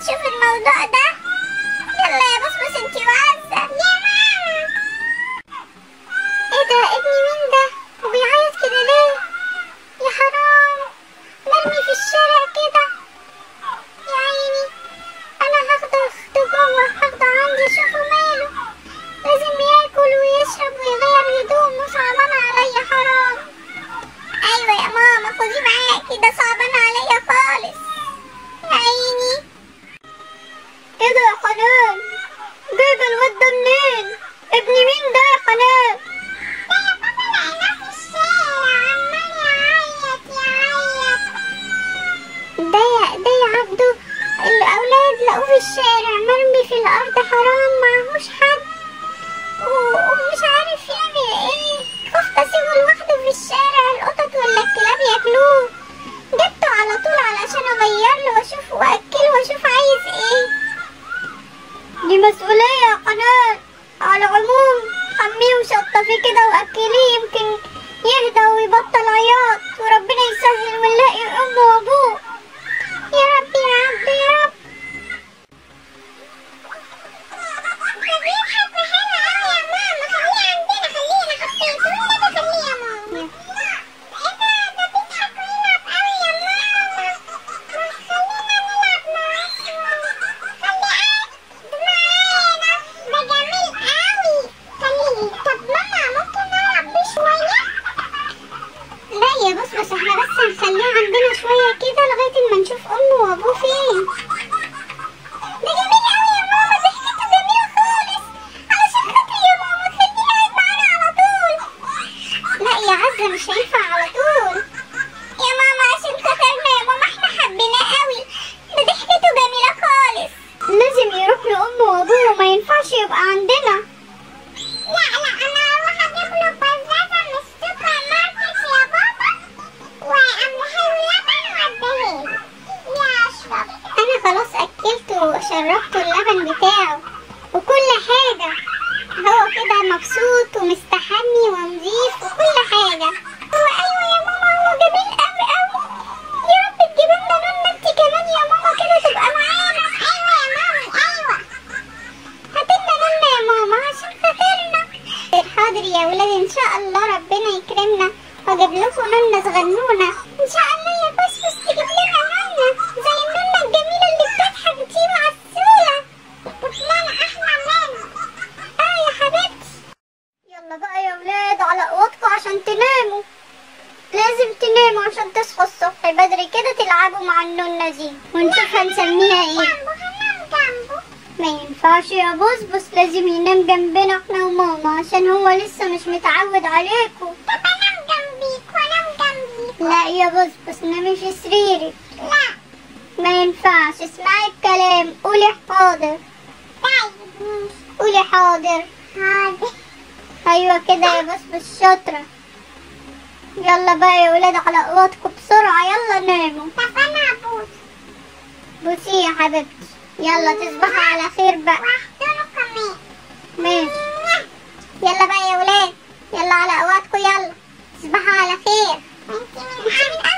تشوف الموضوع ده يلا يا بسبس انتي وعزة يا ماما ايه ده ابني مين ده وبيعيط كده ليه يا حرام مرمي في الشارع كده يا عيني انا هاخده اخده جوه هاخده عندي اشوفه ماله لازم ياكل ويشرب ويغير هدومه صعبان عليا حرام ايوه يا ماما خديه معاكي ده صعبان عليا خالص يا عيني ايه ده يا حنان جايب الواد ده منين ابني مين ده يا حنان ده يا بابا لقيناه في الشارع عمال يعيط يعيط ده يا ده يا عبدو الاولاد لقوه في الشارع مرمي في الارض حرام معهوش حد و- ومش عارف يعمل ايه خفت اسيبه لوحده في الشارع القطط ولا الكلاب ياكلوه جبته على طول علشان اغير له واشوف واكله واشوف عايز ايه دي مسؤولية يا قناة على العموم حميه وشطفيه كده واكليه يمكن يهدى ويبطل عياط وربنا يسهل ونلاقي امه وابوه يا رب يا عبد يا رب لا يا بص بس احنا بس هنخليه عندنا شوية كده لغاية ما نشوف أمه وأبوه فين ده جميل قوي يا ماما ضحكته جميلة خالص علشان خاطري يا ماما خليه قاعد معانا على طول لا يا عزة مش هينفع على طول يا ماما عشان خاطرنا يا ماما احنا حبيناه قوي ده ضحكته جميلة خالص لازم يروح لأمه وأبوه ما ينفعش يبقى عندنا لا لا أنا هروح أجيب له بزازة من السوبر ماركت يا بابا وأملاه لبن وأديهاله يا أشرف أنا خلاص أكلته وشربته اللبن بتاعه وكل حاجة هو كده مبسوط ومستحمي ونظيف وكل حاجة هو أيوة يا ماما هو جميل أوي أوي يا رب تجيب لنا نونة انتي كمان يا ماما كده تبقى معانا أيوة يا مامي أيوة هاتلنا نونة يا ماما عشان خاطرنا حاضر يا ولاد ان شاء الله ربنا يكرمنا واجيب لكم نونة صغنونة ان شاء الله يا بسبس تجيب لنا نونة زي النونة الجميلة اللي بتضحك دي وعسولة وفلانة احلى منها اه يا حبيبتي يلا بقى يا ولاد على اوضتكم عشان تناموا لازم تناموا عشان تصحوا الصبح بدري كده تلعبوا مع النونة دي ونشوف هنسميها ايه ما ينفعش يا بصبص لازم ينام جنبنا احنا وماما عشان هو لسه مش متعود عليكم طب انام جنبيك وانام جنبيك لا يا بصبص نامي في سريرك لا ما ينفعش اسمعي الكلام قولي حاضر طيب قولي حاضر حاضر ايوه كده يا بصبص شاطرة يلا بقى يا ولاد على اوضتكم بسرعة يلا ناموا طب انا ابوس بوسي يا حبيبتي يلا تصبحوا على خير بقى واحضنوا كمان ماشي يلا بقى يا ولاد يلا على اوقاتكم يلا تصبحوا على خير انتي من